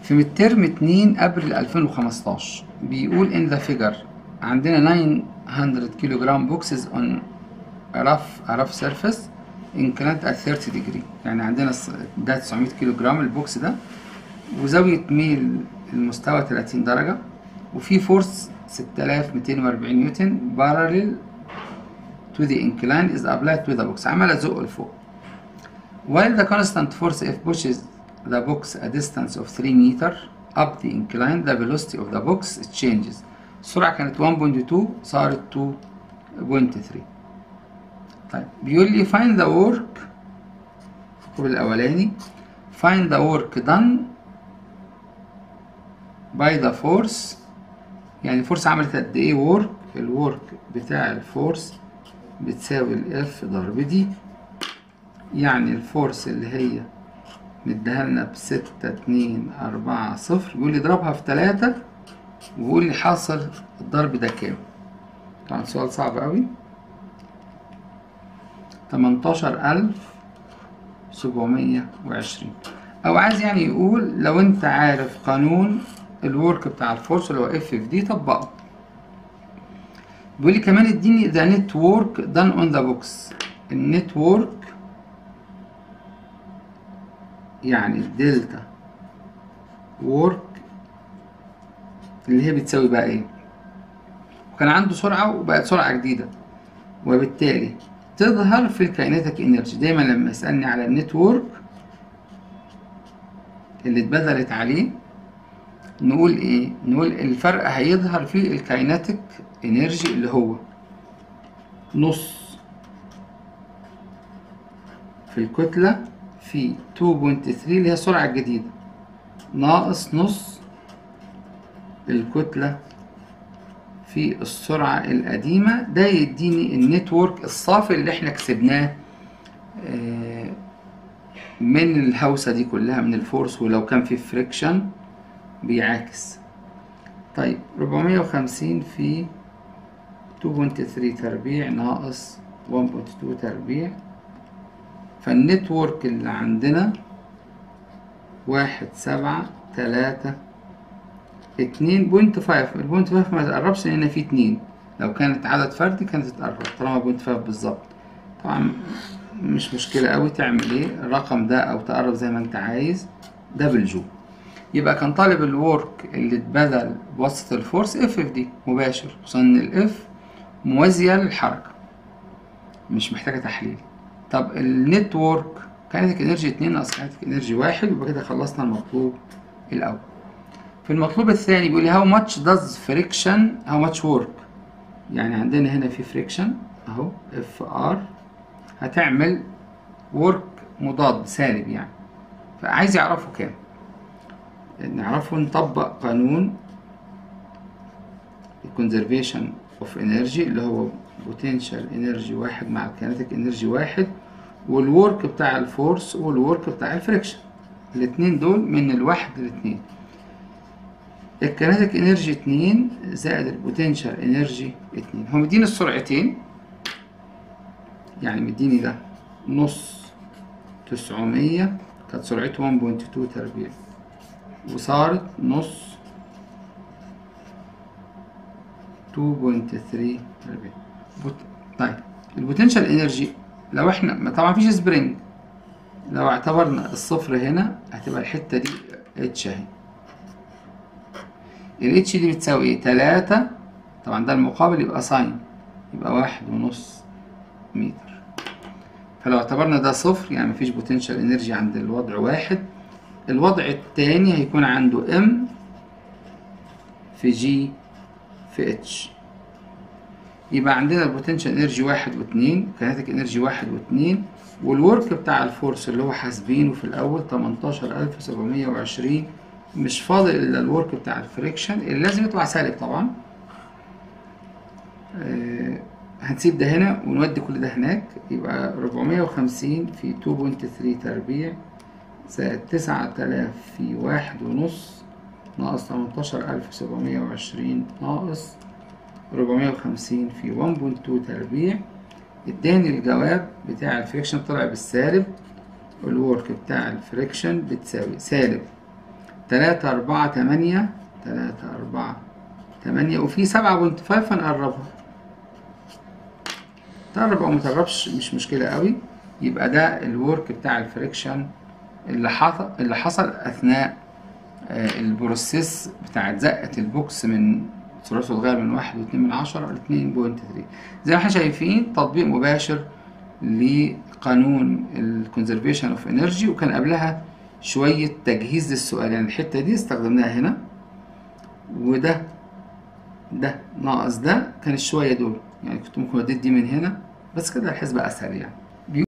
في مترم 2 ابريل 2015 بيقول in the figure عندنا 900 كيلو جرام بوكسز on a rough, a rough surface inclined at 30 degree يعني عندنا الص- ده 900 كيلو جرام البوكس ده وزاوية ميل المستوى 30 درجة وفي فورس 6240 نيوتن parallel to the incline is applied to the box عمال ازقه لفوق while the constant force F pushes the box a distance of 3 meter up the incline the velocity of the box changes السرعة كانت 1.2 صارت 2.3 طيب بيقول لي find the work الكوب الأولاني find the work done by the force يعني الفورس عملت قد ايه work الورك بتاع الفورس بتساوي الاف ضرب دي يعني الفورس اللي هي مديها لنا بستة اتنين أربعة صفر بيقول لي اضربها في تلاتة وبيقول لي حاصل الضرب ده كام طبعا سؤال صعب أوي تمنتاشر ألف سبعمية وعشرين أو عايز يعني يقول لو أنت عارف قانون الورك بتاع الفورس اللي هو اف في دي طبقه بيقول لي كمان اديني ذا نت وورك دان اون ذا بوكس النت وورك يعني الدلتا وورك اللي هي بتساوي بقى ايه وكان عنده سرعة وبقت سرعة جديدة وبالتالي تظهر في الكاينتيك انرجي دايما لما يسألني على النتورك اللي اتبذلت عليه نقول ايه نقول الفرق هيظهر في الكاينتيك انرجي اللي هو نص في الكتلة في 2.3 اللي هي السرعة الجديدة ناقص نص الكتلة في السرعة القديمة ده يديني النتورك الصافي اللي احنا كسبناه آه، من الهوسة دي كلها من الفورس ولو كان في فريكشن بيعاكس طيب 450 في 2.3 تربيع ناقص 1.2 تربيع فالنتورك اللي عندنا واحد سبعة تلاتة اتنين بوينت فايف البوينت فايف ما تقربش لأن في اتنين لو كانت عدد فردي كانت تتقرب طالما بوينت فايف بالظبط طبعا مش مشكلة أوي تعمل ايه الرقم ده أو تقرب زي ما انت عايز ده بالجول يبقى كان طالب الورك اللي اتبذل بواسطة الفورس اف اف دي مباشر خصوصا ان الاف موازية للحركة مش محتاجة تحليل طب النتورك كانت انرجي اتنين ناقص كانت انرجي واحد يبقى كده خلصنا المطلوب الاول في المطلوب الثاني بيقول لي how much does friction how much work يعني عندنا هنا في friction اهو اف ار هتعمل work مضاد سالب يعني فعايز يعرفه كام نعرفه نطبق قانون الكونزرفيشن اوف انرجي اللي هو بوتنشال انرجي واحد مع الكينيتيك انرجي واحد والورك بتاع الفورس والورك بتاع الفريكشن الاتنين دول من الواحد لاتنين الكينيتيك انرجي اتنين زائد البوتنشال انرجي اتنين هو مديني السرعتين يعني مديني ده نص تسعمية كانت سرعته 1.2 تربيع وصارت نص 2.3 تربيع بوت... طيب البوتنشال انرجي لو احنا ما طبعا مفيش سبرينج لو اعتبرنا الصفر هنا هتبقى الحته دي اتش اهي الاتش دي بتساوي ايه تلاتة طبعا ده المقابل يبقى ساين يبقى واحد ونص متر فلو اعتبرنا ده صفر يعني مفيش بوتنشال انرجي عند الوضع واحد الوضع التاني هيكون عنده ام في جي في اتش يبقى عندنا البوتنشال انرجي واحد واتنين كينيتيك انرجي واحد واتنين والورك بتاع الفورس اللي هو حاسبينه في الاول تمنتاشر الف سبعمية وعشرين مش فاضل الا الورك بتاع الفريكشن اللي لازم يطلع سالب طبعا آه هنسيب ده هنا ونودي كل ده هناك يبقى ربعمية وخمسين في تو بوينت ثري تربيع زائد تسعة آلاف في واحد ونص ناقص تمنتاشر ألف سبعمية وعشرين ناقص ربعمية وخمسين في ون بوينت تو تربيع اداني الجواب بتاع الفريكشن طلع بالسالب الورك بتاع الفريكشن بتساوي سالب تلاتة أربعة تمانية تلاتة أربعة تمانية وفي سبعة بوينت فايف هنقربها تقرب أو متقربش مش مشكلة قوي يبقى ده الورك بتاع الفريكشن اللي حصل اللي حصل أثناء آه، البروسيس بتاعت زقة البوكس من ثلاثي الغير من واحد واتنين من عشرة لاتنين بوينت تلاتة زي ما احنا شايفين تطبيق مباشر لقانون الكونزرفيشن اوف انرجي وكان قبلها شوية تجهيز للسؤال يعني الحتة دي استخدمناها هنا وده ده ناقص ده كان الشوية دول يعني كنت ممكن اديت دي من هنا بس كده الحسبة اسهل يعني